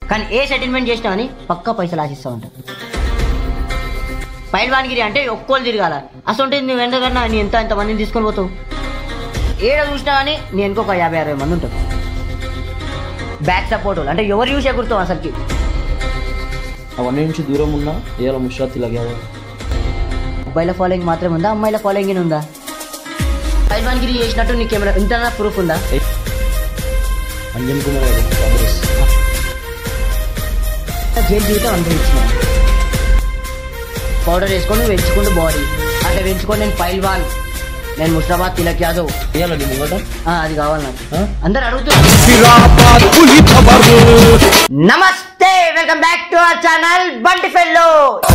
కానీ ఏ సెటిల్మెంట్ చేసినా అని పక్కా పైసలు ఆశిస్తూ ఉంటారు పైల్వాన్గిరి అంటే ఒక్కోలు తిరగాల అసలు నువ్వు ఎంతకన్నా నీ ఎంత ఎంత మందిని తీసుకొని పోతావు ఏడ చూసినా కానీ నీ ఇంకొక యాభై అరవై మంది ఉంటారు బ్యాక్ సపోర్ట్ అంటే ఎవరు చూసే గుర్తావు అసలుకి అవన్నీ నుంచి దూరం ఉన్నా ఇవాళ ముషరాత్ ఇలాగే అబ్బాయిల ఫాలోయింగ్ మాత్రమే ఉందా అమ్మాయిల ఫాలోయింగ్ ఉందా పైల్వాన్గిరి చేసినట్టు నీకేమైనా ఇంత ప్రూఫ్ ఉందా అంజన్ కుమార్ గారు కాంగ్రెస్ జైలు జీవితం అనుభవించిన పౌడర్ వేసుకొని పెంచుకుంటూ బాడీ అట్లా పెంచుకొని నేను పైల్వాన్ నేను ముషరాబాద్ తిలక్ యాదవ్ ఇవాళ నీ ముంగట ఆ, అది కావాలి నాకు ఆ? అందరు అడుగుతున్నారు సిరాబాద్ పులి ఖబరు నమస్తే welcome back to our channel Bunty fellow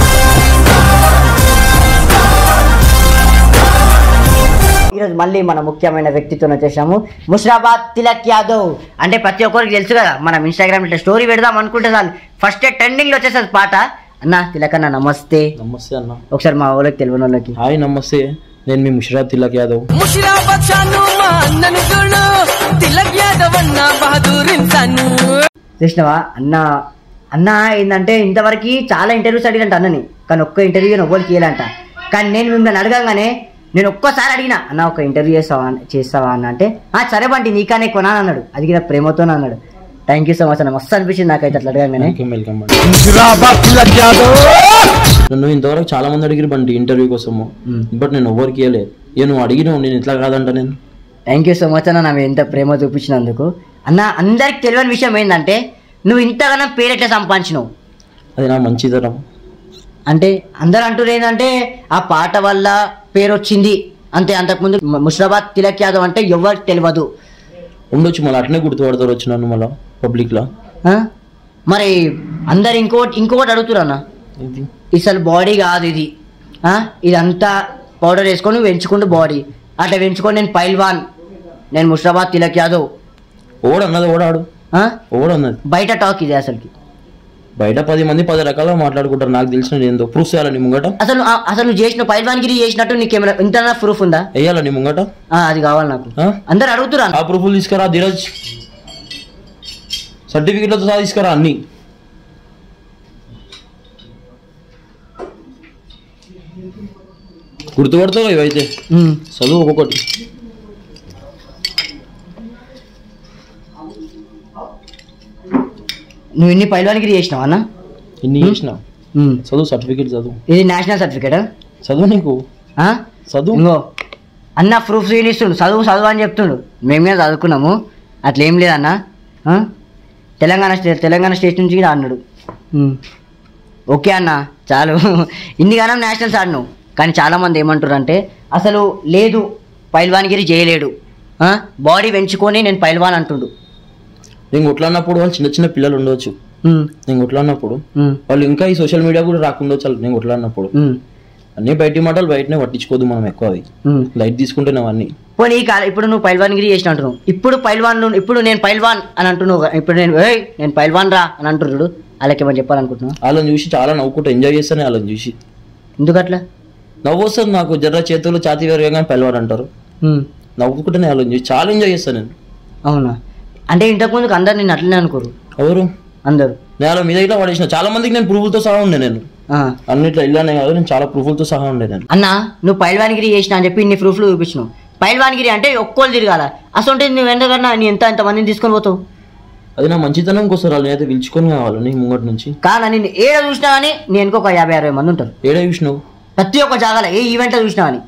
ఈరోజు మళ్ళీ మన ముఖ్యమైన వ్యక్తితో వచ్చేసాము ముషరాబాద్ తిలక్ యాదవ్ అంటే ప్రతి ఒక్కరికి తెలుసు కదా మనం ఇన్స్టాగ్రామ్ ఇట్లా స్టోరీ పెడదాం అనుకుంటే చాలు ఫస్ట్ ట్రెండింగ్ లో వచ్చేసరి పాట అన్న తిలక్ అన్న నమస్తే నమస్తే అన్న ఒకసారి మా వాళ్ళకి తెలియని వాళ్ళకి హాయ్ నమస్తే నేను మీ ముషరాత్ తిలక్ యాదవ్ ముషిరాబాద్ షాను మా అన్నను చూడు తిలక్ యాదవ్ అన్న బహదూర్ ఇన్సాను చూసినావా అన్న అన్న ఏంటంటే ఇంతవరకు చాలా ఇంటర్వ్యూస్ అడిగినంట అన్నని కానీ ఒక్క ఇంటర్వ్యూ ఎవ్వరికి ఇయ్యాలంట కానీ నేను మిమ్మల్ని అడగంగానే నేను ఒక్కసారి అడిగిన అన్న ఒక ఇంటర్వ్యూ చేస్తావా అన్న- చేస్తావా అన్న అంటే ఆ సరే బంటి నీకానే కొనా అన్నాడు అది కూడా ప్రేమతోనే అన్నాడు థ్యాంక్ యూ సో మచ్ అన్న మస్తు అనిపించింది నాకైతే అట్లా అడగంగానే వెల్కమ్ వెల్కమ్ అండి సిరాబాద్ తిలక్ యాదవ్ నన్ను ఇంతవరకు చాలా మంది అడిగిరు బండి ఇంటర్వ్యూ కోసము బట్ నేను ఎవరికి ఇవ్వలేదు ఇక నువ్వు అడిగినావు నేను ఇట్లా కాదంట నేను థ్యాంక్ యూ సో మచ్ అన్న నా మీద ఎంత ప్రేమ చూపించినందుకు అన్న అందరికి తెలియని విషయం ఏంటంటే నువ్వు ఇంతగానో పేరు ఎట్లా సంపాదించినావు అది నా మంచితనం అంటే అందరు అంటారు ఏంటంటే ఆ పాట వల్ల పేరు వచ్చింది అంతే అంతకుముందు మ- ముషరాబాద్ తిలక్ యాదవ్ అంటే ఎవరికి తెలియదు ఉండొచ్చు మళ్ళీ అట్నే గుర్తుపడతారు వచ్చి నన్ను మళ్ళీ పబ్లిక్లో ఆ? మరి అందరు ఇంకోటి ఇంకొకటి అడుగుతున్నారు అన్న ఇది అసలు బాడీ కాదు ఇది ఆ? ఇదంతా పౌడర్ వేసుకొని పెంచుకుంటూ బాడీ అట్లా పెంచుకొని నేను పైల్వాన్ నేను ముషరాబాద్ తిలక్ యాదవ్ ఓడు అన్నది ఓడాడు ఆ? ఓడు అన్నది బయట టాక్ ఇది అసలుకి బయట పది మంది పది రకాలుగా మాట్లాడుకుంటారు నాకు తెలిసిన ఏందో ప్రూఫ్ చేయాలి నీ ముంగట అసలు ఆ- అసలు నువ్వు చేసిన పైల్వాన్గిరి చేసినట్టు నీకేమైనా ఇంత ప్రూఫ్ ఉందా వేయాలా నీ ముంగట ఆ, అది కావాలి నాకు ఆ? అందరు అడుగుతున్నారు ఆ ప్రూఫ్లు తీసుకురా ధీరజ్ సర్టిఫికెట్లతో సహా తీసుకురా అన్ని గుర్తుపడతావు ఇవైతే ఉమ్. చదువు ఒక్కొక్కటి నువ్వు ఇన్ని పైల్వాన్గిరి చేసినావా అన్న ఇన్ని చేసిన ఉమ్. చదువు సర్టిఫికెట్ చదువు ఇది నేషనల్ సర్టిఫికేట్ చదువు నీకు చదువు ఇంకో అన్న ప్రూఫ్ ఇస్తుండు చదువు చదువు అని చెప్తుండు మేము మీద చదువుకున్నాము అట్లా ఏం లేదన్న ఆ? తెలంగాణ స్టేట్ తెలంగాణ స్టేట్ నుంచి కూడా అన్నాడు ఉమ్. ఓకే అన్న చాలు ఇన్ని కాలం నేషనల్స్ ఆడినావు కానీ చాలామంది ఏమంటారు అంటే అసలు లేదు పైల్వాన్గిరి చేయలేడు బాడీ పెంచుకొని నేను పైల్వాన్ అంటుండు నేను కొట్లాడినప్పుడు వాళ్ళు చిన్న చిన్న పిల్లలు ఉండవచ్చు ఉమ్, నేను కొట్లాడినప్పుడు ఉమ్, వాళ్ళు ఇంకా ఈ సోషల్ మీడియా కూడా రాకుండొచ్చు వాళ్ళు నేను కొట్లాడినప్పుడు ఉమ్, అన్ని బయటి మాటలు బయటనే పట్టించుకోదు మనం ఎక్కువ అది ఉమ్. లైట్ తీసుకుంటున్నాం అన్ని పోనీ ఈ కాల ఇప్పుడు నువ్వు పైల్వాన్గిరి చేసిన అంటున్నావు ఇప్పుడు పైల్వాన్ నువ్వు- ఇప్పుడు నేను పైల్వాన్ అని అంటున్నావు కదా. ఇప్పుడు నేను ఏయ్ నేను పైల్వాన్ రా అని అంటున్నాడు వాళ్ళకి ఏమని చెప్పాలనుకుంటున్నావు వాళ్ళని చూసి చాలా నవ్వుకుంటా ఎంజాయ్ చేస్తానే వాళ్ళని చూసి ఎందుకట్లా నవ్వు వస్తుంది నాకు జర్ర చేతులు ఛాతీ వేరుగా పెళ్ళవాడు అంటారు ఉమ్, నవ్వుకుంటేనే వాళ్ళని చూసి చాలా ఎంజాయ్ చేస్తాను నేను అవునా అంటే ఇంతకుముందుకు అందరు నేను అట్లనే అనుకోరు ఎవరు అందరు నేను వాళ్ళ మీద ఇట్లా పడేసిన చాలా మందికి నేను ప్రూఫ్లతో సహా ఉండే నేను ఆ. అన్నిట్లో ఇల్లానే కాదు నేను చాలా ప్రూఫ్లతో సహా ఉండే నేను అన్న నువ్వు పైల్వాన్గిరి చేసిన అని చెప్పి ఇన్ని ప్రూఫ్లు చూపించినావు పైల్వాన్గిరి అంటే ఒక్కోలు తిరగాల అసలు నువ్వు ఎంతకన్నా నీ ఎంత ఎంత మందిని తీసుకొని పోతావు అది నా మంచితనం కోసం వాళ్ళు నేనైతే పిలుచుకొని కావాలి నీ ముంగటి నుంచి కానీ నేను ఏడ చూసినా కానీ నేను ఇంకొక యాభై అరవై మంది ఉంటారు ఏడే చూసినావు ప్రతి ఒక్క జాగాలో ఏ ఈవెంట్ చూసినా కానీ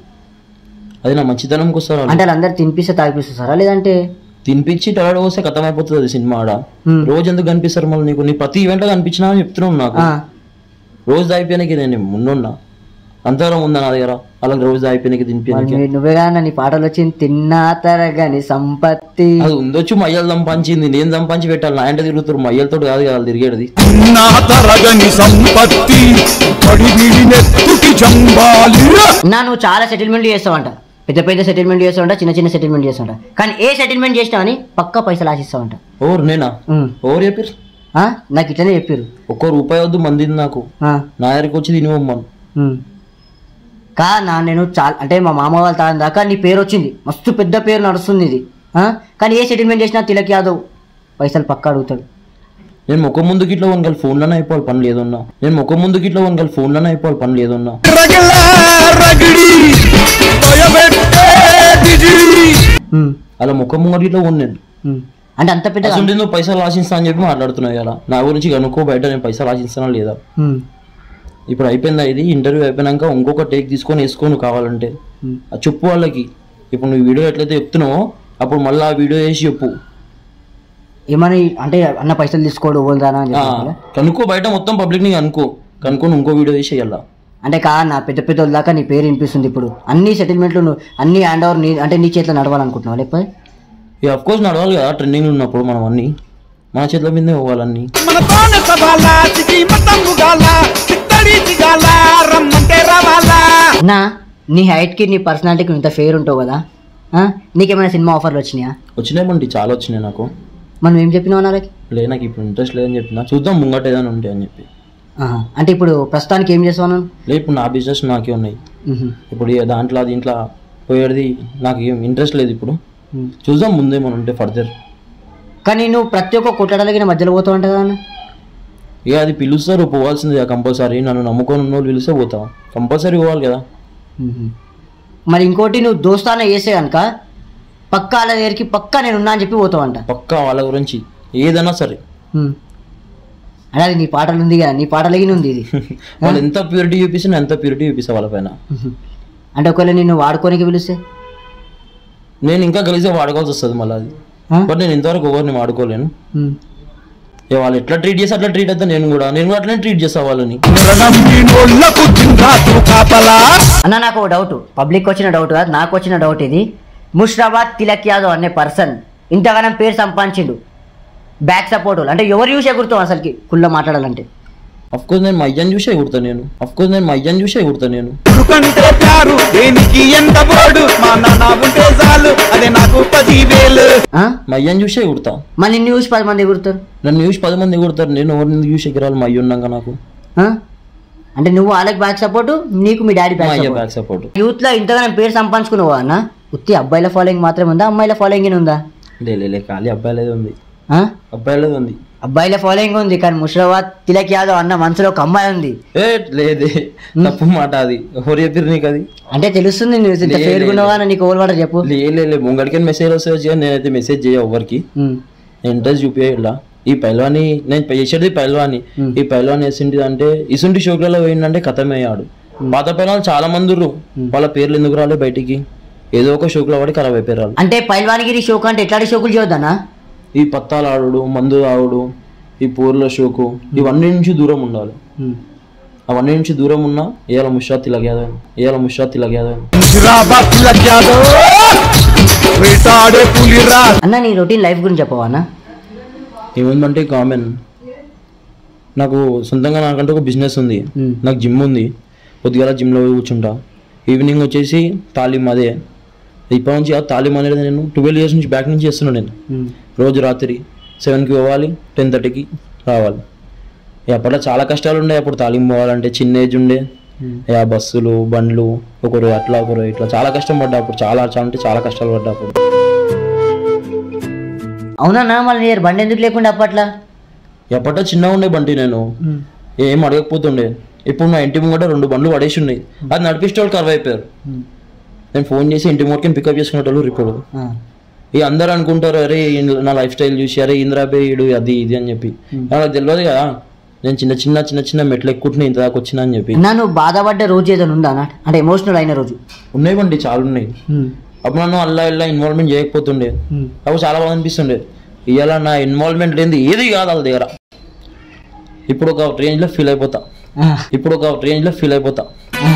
అది నా మంచితనం కోసం వాళ్ళు అంటే వాళ్ళందరూ తినిపిస్తే తాగిపిస్తారా లేదంటే తినిపించి టలాడ పోస్తే కథం అయిపోతుంది అది సినిమా ఆడ హ్మ్. రోజు ఎందుకు కనిపిస్తారు మళ్ళీ నీకు నీ ప్రతి ఈవెంట్ లో కనిపించినా అని చెప్తున్నావు నాకు ఆ, రోజు దాయిపోయానికి నేను ముందున్నా అంతవరం ఉందా నా దగ్గర వాళ్ళకి రోజు దాయిపోయానికి మరి తినిపోయానికి నువ్వు- నువ్వే కానీ నీ పాటలు వచ్చింది తిన్నా తరగని సంపత్తి అది ఉందొచ్చు మయ్యలు సంపాదించింది నేను సంపాదించి పెట్టాలి నా ఇంట తిరుగుతారు మయ్యలతో కాదు కదా వాళ్ళు తిరిగేది నా తరగని సంపత్తి పడివిడి నెత్తుకి జంబాలి నా నువ్వు చాలా సెటిల్మెంట్ చేస్తావంట పెద్ద పెద్ద సెటిల్మెంట్ చేస్తావంట చిన్న చిన్న సెటిల్మెంట్ చేస్తావంట కానీ ఏ సెటిల్మెంట్ చేసినావని పక్కా పైసలు ఆశిస్తావంట ఓరు నేనా ఉమ్. ఓరు చెప్పారు ఆ? నాకు ఇట్లనే చెప్పారు ఒక్కో రూపాయి వద్దు మందిది నాకు ఆ, నా దగ్గరికి వచ్చి తినివమ్మను ఉమ్. కా నా నేను చాలా అంటే మా మామ వాళ్ళ తాగిన దాకా నీ పేరు వచ్చింది మస్తు పెద్ద పేరు నడుస్తుంది ఇది ఆ? కానీ ఏ సెటిల్మెంట్ చేసినా తిలక్ యాదవ్ పైసలు పక్కా అడుగుతాడు నేను ముఖం ముందుకి ఇట్లా వనగల ఫోన్లోనే అయిపోవాలి పని లేదన్నా నేను ముఖం ముందుకి ఇట్లా వనగల ఫోన్లోనే అయిపోవాలి పని లేదన్నా రగిలా రగిడి భయపెట్టే బిజిడి ఉమ్, అలా ముఖం ముంగటి ఇట్లా ఉన్న నేను ఉమ్. అంటే అంత పెద్ద అసలు నువ్వు పైసలు ఆశిస్తా అని చెప్పి మాట్లాడుతున్నావు ఇలా నా గురించి కనుక్కో బయట నేను పైసలు ఆశిస్తానా లేదా ఉమ్, ఇప్పుడు అయిపోయిందా ఇది ఇంటర్వ్యూ అయిపోయినాక ఇంకొక టేక్ తీసుకొని వేసుకో నువ్వు కావాలంటే ఉమ్. అది చెప్పు వాళ్ళకి ఇప్పుడు నువ్వు వీడియో ఎట్లయితే చెప్తున్నావో అప్పుడు మళ్ళీ ఆ వీడియో వేసి చెప్పు ఏమని అంటే అన్న పైసలు తీసుకోడు ఓల్దానా అని ఆ, చెప్పాలి కనుక్కో బయట మొత్తం పబ్లిక్ ని కనుక్కో కనుక్కొని ఇంకో వీడియో వేసి వేయాలా అంటే కా నా పెద్ద పెద్ద వాళ్ళ దాకా నీ పేరు వినిపిస్తుంది ఇప్పుడు అన్ని సెటిల్మెంట్లు నువ్వు అన్ని హ్యాండ్ ఓవర్ నీ అంటే నీ చేతిలో నడవాలనుకుంటున్నావు లేకపోతే ఇక అఫ్ కోర్స్ నడవాలి కదా ట్రెండింగ్ ఉన్నప్పుడు మనం అన్ని మన చేతుల మీదే పోవాలన్నీ మనతోనే సవాలా చికి మతంగు గాల చిత్తడి చిగాల రమ్మంటే రావాలా నా నీ హైట్కి నీ పర్సనాలిటీకి ఇంత ఫేర్ ఉంటావు కదా ఆ? నీకేమైనా సినిమా ఆఫర్లు వచ్చినాయా వచ్చినాయి మండి చాలా వచ్చినాయి నాకు మనం ఏం చెప్పినావు వాళ్ళకి లే నాకు ఇప్పుడు ఇంట్రెస్ట్ లేదని చెప్పిన చూద్దాం ముంగట ఏదైనా ఉంటాయి అని చెప్పి ఆహా. అంటే ఇప్పుడు ప్రస్తుతానికి ఏం చేస్తావు నువ్వు? లే ఇప్పుడు నా బిజినెస్ నాకే ఉన్నాయి మ్హూ. ఇప్పుడు ఇక దాంట్లో దీంట్లో పోయేది నాకు ఏం ఇంట్రెస్ట్ లేదు ఇప్పుడు మ్. చూద్దాం ముందేమని ఉంటే ఫర్దర్ కానీ నువ్వు ప్రతి ఒక్క కొట్టడానికి మధ్యలో పోతావు అంట కదా అన్న? ఇక అది పిలుస్తారు పోవాల్సిందే కంపల్సరీ నన్ను నమ్ముకొని ఉన్న వాళ్ళు పిలిస్తే పోతా కంపల్సరీ పోవాలి కదా మ్హూ. మరి ఇంకోటి నువ్వు దోస్తాన వేసే కనుక పక్కా వాళ్ళ దగ్గరికి పక్కా నేను ఉన్నా అని చెప్పి పోతావు అంట పక్కా వాళ్ళ గురించి ఏదైనా సరే మ్. అంటే అది నీ పాటలు ఉంది కదా నీ పాటలకి ఉంది ఇది వాళ్ళు ఎంత ప్యూరిటీ చూపిస్తే ఎంత ప్యూరిటీ చూపిస్తా వాళ్ళ పైన మ్హూ. అంటే ఒకవేళ నిన్ను వాడుకోనికి పిలిస్తే నేను ఇంకా కలిసే వాడుకోవాల్సి వస్తుంది మళ్ళీ అది ఆ? బట్ నేను ఇంతవరకు ఎవరిని వాడుకోలేను మ్. ఇక వాళ్ళు ఎట్లా ట్రీట్ చేస్తే అట్లా ట్రీట్ అవుతా నేను కూడా నేను కూడా అట్లనే ట్రీట్ చేస్తా వాళ్ళని మరణం మీ నోళ్లకు చిందాకు కాపలా అన్న నాకు ఒక డౌట్ పబ్లిక్ వచ్చిన డౌట్ కాదు నాకు వచ్చిన డౌట్ ఇది ముష్రాబాద్ తిలక్ యాదవ్ అనే పర్సన్ ఇంతగానం పేరు సంపాదించిండు బ్యాక్ సపోర్ట్ అంటే ఎవరు యూస్ ఎగురుతాం అసలుకి కుళ్ళ మాట్లాడాలంటే అఫ్ కోర్స్ నేను మా అయ్యని చూసే కుడతా నేను అఫ్ కోర్స్ నేను మా అయ్యని చూసే కుడతా నేను ఎందుకంటే ప్యారు దేనికి ఎంత బోడు మా నాన్న ఉంటే చాలు అదే నాకు పదివేలు ఆ? మా అయ్యని చూసే కుడతా మళ్ళీ నిన్ను చూసి పది మంది ఎగురుతారు నన్ను చూసి పది మంది కుడతారు నేను ఎవరిని చూసి ఎగరాలి మా అయ్య ఉన్నాక నాకు ఆ? అంటే నువ్వు వాళ్ళకి బ్యాక్ సపోర్ట్ నీకు మీ డాడీ మా బ్యాక్ అయ్య సపోర్ట్ బ్యాక్ సపోర్ట్ యూత్ లో ఇంతగానం పేరు సంపాదించుకున్నావా అన్న ఉత్తి అబ్బాయిల ఫాలోయింగ్ మాత్రమే ఉందా అమ్మాయిల ఫాలోయింగ్ ఉందా లే లే, లే ఖాళీ అబ్బాయిలేదే ఉంది ఆ? అబ్బాయిలేదే ఉంది అబ్బాయిల ఫాలోయింగ్ ఉంది కానీ ముషరాబాద్ తిలక్ యాదవ్ అన్న మనసులో ఒక అమ్మాయి ఉంది ఏ లేదే తప్పు మాట అది ఎవరు చెప్పారు నీకు అది అంటే తెలుస్తుంది నువ్వు ఇంత లే, పేరు లే, ఉన్నావా అని నీకు ఓవర్ వాటర్ చెప్పు లే లే లే ముంగడికి మెసేజ్ వస్తుంది కానీ నేనైతే మెసేజ్ చేయ ఎవరికి ఉమ్. నేను ఇంట్రెస్ట్ చూపించలా ఈ పైల్వాని నేను చేసేది పైల్వాని Hmm. ఈ పైల్వాన్ వేసింది అంటే ఇసుంటి షోకులలో పోయిందంటే కథమయ్యాడు పాత పైలాలు చాలా మంది ఉర్రు వాళ్ళ పేర్లు ఎందుకు రాలే బయటికి ఏదో ఒక షోకులో పడి ఖరాబ్ అయిపోయారు వాళ్ళు. అంటే పైల్వానిగిరి షోకు అంటే ఎట్లాంటి షోకులు చేయొద్దనా ఈ పత్తాలు ఆడుడు మందు తాగుడు ఈ పూర్ల షోకు ఇవన్నీ నుంచి దూరం ఉండాలి అవన్నీ నుంచి దూరం ఉన్నా ఇవాళ ముషా తిలగేదా ఇవాళ ముషా తిలగేదా ముషిరాబాద్ తిలక్ యాదవ్ వేటాడే పులిరా అన్న నీ రొటీన్ లైఫ్ గురించి చెప్పవా అన్న ఏముందంటే కామన్ నాకు సొంతంగా నాకంటే ఒక బిజినెస్ ఉంది Hmm. నాకు జిమ్ ఉంది పొద్దుగాల జిమ్లో పోయి కూర్చుంటా ఈవినింగ్ వచ్చేసి తాలీం అదే ఇప్పటి నుంచి ఆ తాలీం అనేది నేను ట్వెల్వ్ ఇయర్స్ నుంచి బ్యాక్ నుంచి చేస్తున్నాను నేను రోజు రాత్రి సెవెన్కి పోవాలి టెన్ థర్టీకి రావాలి ఇక అప్పట్లో చాలా కష్టాలు ఉండే అప్పుడు తాలీం పోవాలంటే చిన్న ఏజ్ ఉండే ఇక బస్సులు బండ్లు ఒకరు అట్లా ఒకరు ఇట్లా చాలా కష్టం పడ్డా అప్పుడు చాలా చాలా అంటే చాలా కష్టాలు పడ్డా అప్పుడు అవునన్నా మళ్ళీ నీ దగ్గర బండి ఎందుకు లేకుండా అప్పట్లా ఎప్పట్లో చిన్నగా ఉండే బంటి నేను ఏం అడగకపోతుండే ఇప్పుడు నా ఇంటి ముంగట రెండు బండ్లు పడేసి ఉన్నాయి అది నడిపిస్తే వాళ్ళు కర్వ్ అయిపోయారు నేను ఫోన్ చేసి ఇంటి ముంగటికి పికప్ చేసుకునేటోళ్ళు రిపోర్ట్ ఆ. ఇక అందరూ అనుకుంటారు అరే ఈయన నా లైఫ్ స్టైల్ చూసి అరే ఇంద్రాబేయుడు అది ఇది అని చెప్పి నాకు తెలియదు కదా నేను చిన్న చిన్న చిన్న చిన్న మెట్లు ఎక్కుంటున్నా ఇంత దాకా వచ్చినా అని చెప్పి అన్నా నువ్వు బాధపడ్డ రోజు ఏదైనా ఉందా అన్న అంటే ఎమోషనల్ అయిన రోజు ఉన్నాయి బండి చాలా ఉన్నాయి అప్పుడు నన్ను అల్లా ఇల్లా ఇన్వాల్వ్మెంట్ చేయకపోతుండే అప్పుడు చాలా బాగా అనిపిస్తుండే ఇవాళ నా ఇన్వాల్వ్మెంట్ లేనిది ఏది కాదు వాళ్ళ దగ్గర ఇప్పుడు ఒక రేంజ్లో ఫీల్ అయిపోతా ఆ. ఇప్పుడు ఒక రేంజ్లో ఫీల్ అయిపోతా ఆ.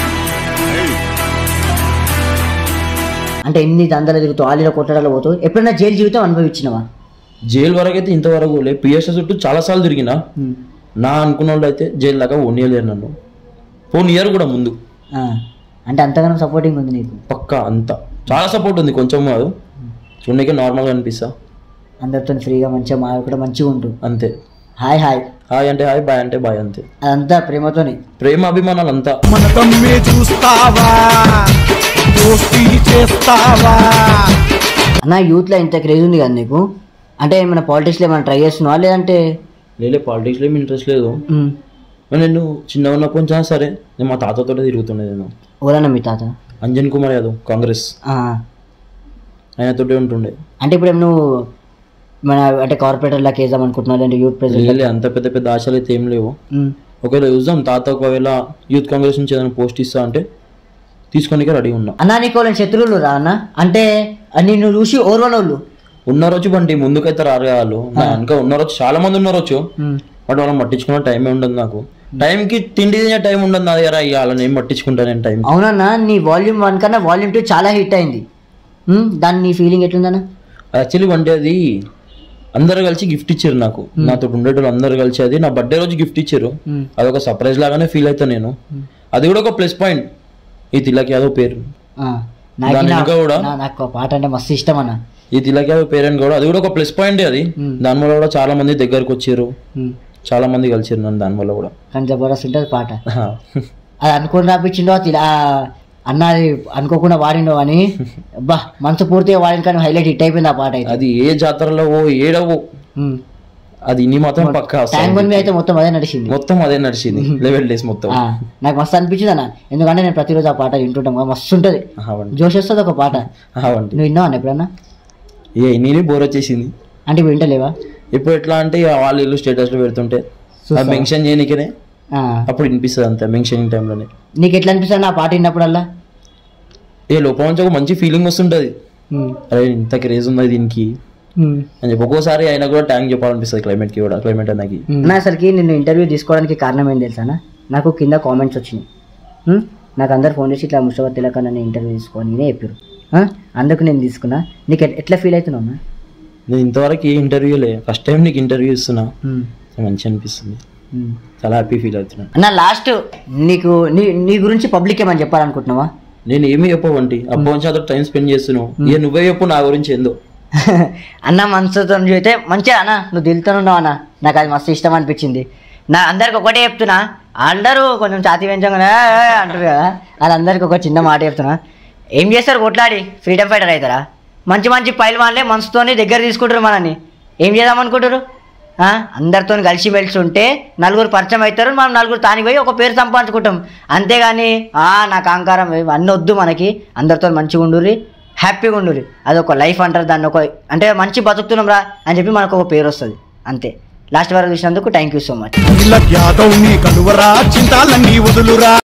అంటే ఎన్ని దందలు తిరుగుతావు ఆలీలో కొట్టడాలు పోతావు ఎప్పుడైనా జైలు జీవితం అనుభవించినవా జైలు వరకు అయితే ఇంతవరకు లే పిఎస్ఎస్ చుట్టూ చాలా సార్లు తిరిగినా నా అనుకున్న వాళ్ళు అయితే జైలు దాకా పోనీయలేరు నన్ను పోనీయరు కూడా ముందు ఆ. అంటే అంతగానో సపోర్టింగ్ ఉంది నీకు పక్కా అంతా చాలా సపోర్ట్ ఉంది కొంచెం కాదు చూడడానికి నార్మల్గా అనిపిస్తా అందరితో ఫ్రీగా మంచిగా మా కూడా మంచిగా ఉంటుంది అంతే హాయ్ హాయ్ హాయ్ అంటే హాయ్ బాయ్ అంటే బాయ్ అంతే అదంతా ప్రేమతోనే ప్రేమ అభిమానాలు అంతా మన తమ్మే చూస్తావా దోస్తీ చేస్తావా అన్న యూత్లో ఇంత క్రేజ్ ఉంది కదా నీకు అంటే మన పాలిటిక్స్లో ఏమైనా ట్రై చేస్తున్నావా లేదంటే లేలే పాలిటిక్స్లో ఏమి ఇంట్రెస్ట్ లేదు ఉమ్. నేను చిన్న ఉన్నప్పటి నుంచి సరే నేను మా తాతతో తిరుగుతుండే నేను ఎవరన్నా మీ తాత అంజన్ కుమార్ యాదవ్ కాంగ్రెస్ ఆ. ఆయనతోటే ఉంటుండే అంటే ఇప్పుడు ఏం నువ్వు మన అంటే కార్పొరేటర్లకు వేద్దాం అనుకుంటున్నావు లేదంటే యూత్ ప్రెసిడెంట్ లేలే అంత పెద్ద పెద్ద ఆశలు అయితే ఏం లేవు ఒకవేళ చూద్దాం తాత ఒకవేళ యూత్ కాంగ్రెస్ నుంచి ఏదైనా పోస్ట్ ఇస్తా అంటే తీసుకోనికే రెడీ ఉన్నా అన్నా నీకు వాళ్ళని శత్రువులు రా అన్న అంటే నిన్ను చూసి ఓర్వనోళ్ళు ఉన్న రోజు బండి ముందుకైతే రారు కదా వాళ్ళు నా వెనక ఉన్న రోజు చాలా మంది ఉన్న రోజు బట్ వాళ్ళని పట్టించుకున్న టైమే ఉండదు నాకు టైంకి తిండి తినే టైం ఉండదు నా దగ్గర ఇక వాళ్ళని ఏం పట్టించుకుంటా నేను టైం అవునన్నా నీ వాల్యూమ్ వన్ కన్నా వాల్యూమ్ టూ చాలా హిట్ అయింది ఉమ్, దాని నీ ఫీలింగ్ ఎట్లుందన్నా యాక్చువల్లీ బండి అది అందరు కలిసి గిఫ్ట్ ఇచ్చారు నాకు నాతో ఉండేటోళ్ళు అందరు కలిసి అది నా బర్త్డే రోజు గిఫ్ట్ ఇచ్చారు మ్మ్. అదొక సర్ప్రైజ్ లాగానే ఫీల్ అవుతా నేను అది కూడా ఒక ప్లస్ పాయింట్ ఈ తిలక్ యాదవ్ పేరు ఆ, నాకు దాని నా- వెనుక కూడా నా- నాకు ఆ పాట అంటే మస్తు ఇష్టం అన్న ఈ తిలక్ యాదవ్ పేరెంట్ కూడా అది కూడా ఒక ప్లస్ పాయింట్ అది మ్మ్. దానివల్ల కూడా చాలా మంది దగ్గరకు వచ్చారు ఉమ్, చాలా మంది కలిసారు నన్ను దానివల్ల కూడా కానీ జబర్దస్త్ ఉంటుంది పాట అది అనుకుని రాపించిండో ఇలా అన్న అది అనుకోకుండా వాడిండో అని అబ్బా మనసు పూర్తిగా వాడిన కానీ హైలైట్ హిట్ అయిపోయింది ఆ పాట అయితే అది ఏ జాతరలో ఓ ఏడవో ఉమ్. అది ఇన్ని మాత్రం పక్కా ట్యాంక్ బండ్ మీద అయితే మొత్తం అదే నడిచింది మొత్తం అదే నడిచింది లెవెల్ డేస్ మొత్తం ఆ, నాకు మస్తు అనిపించింది అన్న ఎందుకంటే నేను ప్రతిరోజు ఆ పాట వింటుంటాం కదా, మస్తు ఉంటుంది అవండి జోష్ వస్తుంది ఒక పాట అవండి నువ్వు విన్నావు అన్న ఎప్పుడన్నా ఏ నేనే బోర్ వచ్చేసింది అంటే ఇప్పుడు వింటలేవా ఇప్పుడు ఎట్లా అంటే ఇక వాళ్ళ ఇల్లు స్టేటస్లో పెడుతుంటే అది మెన్షన్ చేయనికనే ఆ. అప్పుడు వినిపిస్తుంది అంతే మెన్షనింగ్ టైంలోనే నీకు ఎట్లా అనిపిస్తుంది ఆ పాట విన్నప్పుడల్లా ఏ లోపల నుంచి ఒక మంచి ఫీలింగ్ వస్తుంటుంది ఉమ్, అరే ఇంత క్రేజ్ ఉంది దీనికి ఉమ్, అని చెప్పి ఒక్కోసారి అయినా కూడా ట్యాంక్ చెప్పాలనిపిస్తుంది క్లైమేట్కి కూడా క్లైమేట్ అన్నకి ఉమ్. నా అసలుకి నిన్ను ఇంటర్వ్యూ తీసుకోవడానికి కారణం ఏం తెలుసా నాకు కింద కామెంట్స్ వచ్చినాయి ఉమ్, నాకు అందరు ఫోన్ చేసి ఇట్లా ముషవత్ తిలక నన్ను ఇంటర్వ్యూ తీసుకోని నేనే చెప్పారు ఆ, అందుకు నేను తీసుకున్నా నీకు ఎట్- ఎట్లా ఫీల్ అవుతున్నావు అన్న? నేను ఇంతవరకు ఏ ఇంటర్వ్యూ లే ఫస్ట్ టైం నీకు ఇంటర్వ్యూ ఇస్తున్నా ఉమ్, మంచి అనిపిస్తుంది ఉమ్. చాలా హ్యాపీ ఫీల్ అవుతున్నాను అన్న లాస్ట్ నీకు నీ నీ గురించి పబ్లిక్ ఏమని చెప్పాలనుకుంటున్నావా నేను ఏమీ చెప్పవంటి అప్పటి నుంచి అతను టైం స్పెండ్ చేస్తున్నావు ఇక నువ్వే చెప్పు నా గురించి ఏందో అన్న మనసుతో అయితే మంచిగా అన్న నువ్వు దిల్తో ఉన్నావు అన్న నాకు అది మస్తు ఇష్టం అనిపించింది నా అందరికి ఒకటే చెప్తున్నా అందరూ కొంచెం ఛాతీ పెంచగానే "ఏ, ఏ" అంటారు కదా వాళ్ళందరికీ ఒక చిన్న మాట చెప్తున్నా ఏం చేస్తారు కొట్లాడి ఫ్రీడమ్ ఫైటర్ అవుతారా మంచి మంచి పైలు వాళ్ళే మనసుతోని దగ్గర తీసుకుంటారు మనని ఏం చేద్దాం అనుకుంటారు అందరితో కలిసి మెలిసి ఉంటే నలుగురు పరిచయం అవుతారు మనం నలుగురు తానికి పోయి ఒక పేరు సంపాదించుకుంటాం అంతేగాని "ఆ, నాకు అహంకారం అన్నీ వద్దు మనకి అందరితో మంచిగా ఉండుర్రి హ్యాపీగా ఉండుర్రి అది ఒక లైఫ్ అంటారు దాన్ని ఒక అంటే మంచి బతుకుతున్నాం రా అని చెప్పి మనకు ఒక పేరు వస్తుంది అంతే లాస్ట్ వరకు చూసినందుకు thank you so much Tilak Yadav నీ కలువరా చింతాలన్నీ వదులురా